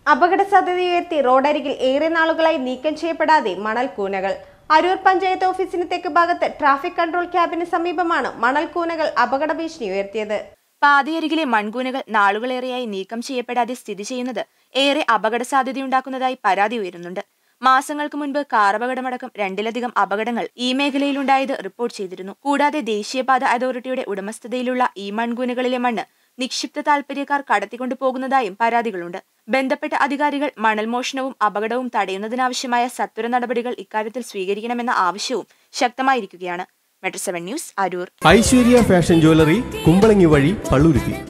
അപകട സാധ്യതയുയർത്തി റോഡരികിൽ ഏറെ നാളുകളായി നീക്കം ചെയ്യപ്പെടാതെ മണൽ കൂനകൾ അരൂർ പഞ്ചായത്ത് ഓഫീസിന് തെക്ക് ഭാഗത്ത് ട്രാഫിക് കൺട്രോൾ ക്യാബിന് സമീപമാണ് മണൽ കൂനകൾ അപകട ഭീഷണി ഉയർത്തിയത് പാതയരികിലെ മൺകൂനകൾ നാളുകളേറെയായി നീക്കം ചെയ്യപ്പെടാതെ സ്ഥിതി ചെയ്യുന്നത് ഏറെ അപകട സാധ്യതയുണ്ടാക്കുന്നതായി പരാതി ഉയരുന്നുണ്ട് മാസങ്ങൾക്ക് മുൻപ് കാറപകടമടക്കം രണ്ടിലധികം അപകടങ്ങൾ ഈ മേഖലയിലുണ്ടായത് റിപ്പോർട്ട് ചെയ്തിരുന്നു കൂടാതെ ദേശീയപാത അതോറിറ്റിയുടെ ഉടമസ്ഥതയിലുള്ള ഈ മൺകൂനകളിലെ മണ്ണ് നിക്ഷിപ്ത താൽപര്യക്കാർ കടത്തിക്കൊണ്ടു പോകുന്നതായും പരാതികളുണ്ട് ബന്ധപ്പെട്ട അധികാരികൾ മണൽ മോഷണവും അപകടവും തടയുന്നതിനാവശ്യമായ സത്വര നടപടികൾ ഇക്കാര്യത്തിൽ സ്വീകരിക്കണമെന്ന ആവശ്യവും ശക്തമായിരിക്കുകയാണ് metro seven news Aroor Aishwarya fashion jewellery Kumbalangi വഴി പള്ളുരുത്തി